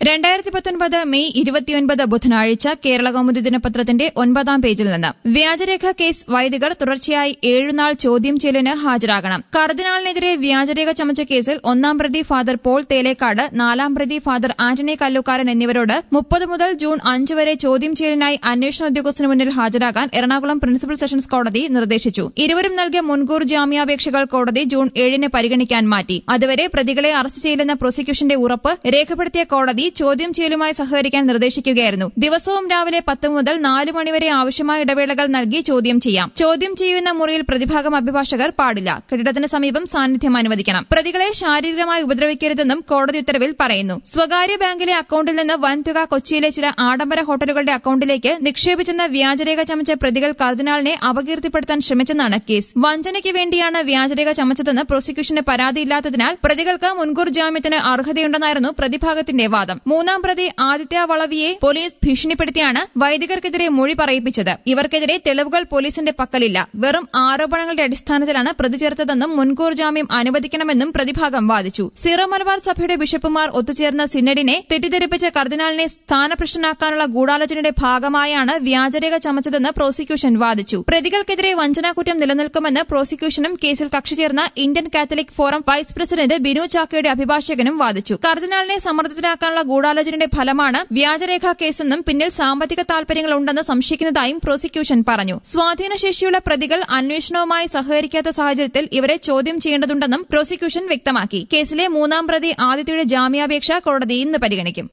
രണ്ടായിരത്തി പത്തൊൻപത് മെയ് ഇരുപത്തിയൊൻപത് ബുധനാഴ്ച കേരള കൗമുദി ദിനപത്രത്തിന്റെ ഒൻപതാം പേജിൽ നിന്ന് വ്യാജരേഖ കേസ് വൈദികർ തുടർച്ചയായി ഏഴുനാൾ ചോദ്യം ചെയ്യലിന് ഹാജരാകണം കർദിനാളിനെതിരെ വ്യാജരേഖ ചമച്ച കേസിൽ ഒന്നാം പ്രതി ഫാദർ പോൾ തേലേക്കാട് നാലാം പ്രതി ഫാദർ ആന്റണി കല്ലുക്കാരൻ എന്നിവരോട് മുപ്പത് മുതൽ ജൂൺ അഞ്ച് വരെ ചോദ്യം ചെയ്യലിനായി അന്വേഷണ ഉദ്യോഗസ്ഥന് മുന്നിൽ ഹാജരാകാൻ എറണാകുളം പ്രിൻസിപ്പൽ സെഷൻസ് കോടതി നിർദ്ദേശിച്ചു ഇരുവരും നൽകിയ മുൻകൂർ ജാമ്യാപേക്ഷകൾ കോടതി ജൂൺ ഏഴിന് പരിഗണിക്കാൻ മാറ്റി അതുവരെ പ്രതികളെ അറസ്റ്റ് ചെയ്യില്ലെന്ന പ്രോസിക്യൂഷന്റെ ഉറപ്പ് രേഖപ്പെടുത്തിയ കോടതി ചോദ്യം ചെയ്യലുമായി സഹകരിക്കാൻ നിർദ്ദേശിക്കുകയായിരുന്നു ദിവസവും രാവിലെ പത്ത് മുതൽ നാല് മണിവരെ ആവശ്യമായ ഇടവേളകൾ നൽകി ചോദ്യം ചെയ്യാം ചോദ്യം ചെയ്യുന്ന മുറിയിൽ പ്രതിഭാഗം അഭിഭാഷകർ പാടില്ല കെട്ടിടത്തിന് സമീപം സാന്നിധ്യം അനുവദിക്കണം പ്രതികളെ ശാരീരികമായി ഉപദ്രവിക്കരുതെന്നും കോടതി ഉത്തരവിൽ പറയുന്നു സ്വകാര്യ ബാങ്കിലെ അക്കൌണ്ടിൽ നിന്ന് വൻതുക കൊച്ചിയിലെ ചില ആഡംബര ഹോട്ടലുകളുടെ അക്കൌണ്ടിലേക്ക് നിക്ഷേപിച്ചെന്ന വ്യാജരേഖ ചമച്ച പ്രതികൾ കർദിനാളിനെ അപകീർത്തിപ്പെടുത്താൻ ശ്രമിച്ചെന്നാണ് കേസ് വഞ്ചനയ്ക്ക് വേണ്ടിയാണ് വ്യാജരേഖ ചമച്ചതെന്ന് പ്രോസിക്യൂഷന് പരാതിയില്ലാത്തതിനാൽ പ്രതികൾക്ക് മുൻകൂർ ജാമ്യത്തിന് അർഹതയുണ്ടെന്നായിരുന്നു പ്രതിഭാഗത്തിന്റെ വാദം മൂന്നാം പ്രതി ആദിത്യ വളവിയെ പോലീസ് ഭീഷണിപ്പെടുത്തിയാണ് വൈദികർക്കെതിരെ മൊഴി പറയിപ്പിച്ചത് ഇവർക്കെതിരെ തെളിവുകൾ പോലീസിന്റെ പക്കലില്ല വെറും ആരോപണങ്ങളുടെ അടിസ്ഥാനത്തിലാണ് പ്രതി ചേർത്തതെന്നും മുൻകൂർ ജാമ്യം അനുവദിക്കണമെന്നും പ്രതിഭാഗം വാദിച്ചു സീറോ മലബാർ സഭയുടെ ബിഷപ്പുമാർ ഒത്തുചേർന്ന സിനഡിനെ തെറ്റിദ്ധരിപ്പിച്ച കർദിനാളിനെ സ്ഥാനഭ്രഷ്ടനാക്കാനുള്ള ഗൂഢാലോചനയുടെ ഭാഗമായാണ് വ്യാജരേഖ ചമച്ചതെന്ന് പ്രോസിക്യൂഷൻ വാദിച്ചു പ്രതികൾക്കെതിരെ വഞ്ചനാകുറ്റം നിലനിൽക്കുമെന്ന് പ്രോസിക്യൂഷനും കേസിൽ കക്ഷി ചേർന്ന Indian Catholic forum vice president Binu ചാക്കയുടെ അഭിഭാഷകനും വാദിച്ചു കർദിനാളിനെ സമ്മർദ്ദത്തിലാക്കാനുള്ള ഗൂഢാലോചനയുടെ ഫലമാണ് വ്യാജരേഖ കേസെന്നും പിന്നിൽ സാമ്പത്തിക താൽപര്യങ്ങളുണ്ടെന്ന് സംശയിക്കുന്നതായും പ്രോസിക്യൂഷൻ പറഞ്ഞു സ്വാധീനശേഷിയുള്ള പ്രതികൾ അന്വേഷണവുമായി സഹകരിക്കാത്ത സാഹചര്യത്തിൽ ഇവരെ ചോദ്യം ചെയ്യേണ്ടതുണ്ടെന്നും പ്രോസിക്യൂഷൻ വ്യക്തമാക്കി കേസിലെ മൂന്നാം പ്രതി ആദിത്യയുടെ ജാമ്യാപേക്ഷ കോടതി ഇന്ന് പരിഗണിക്കും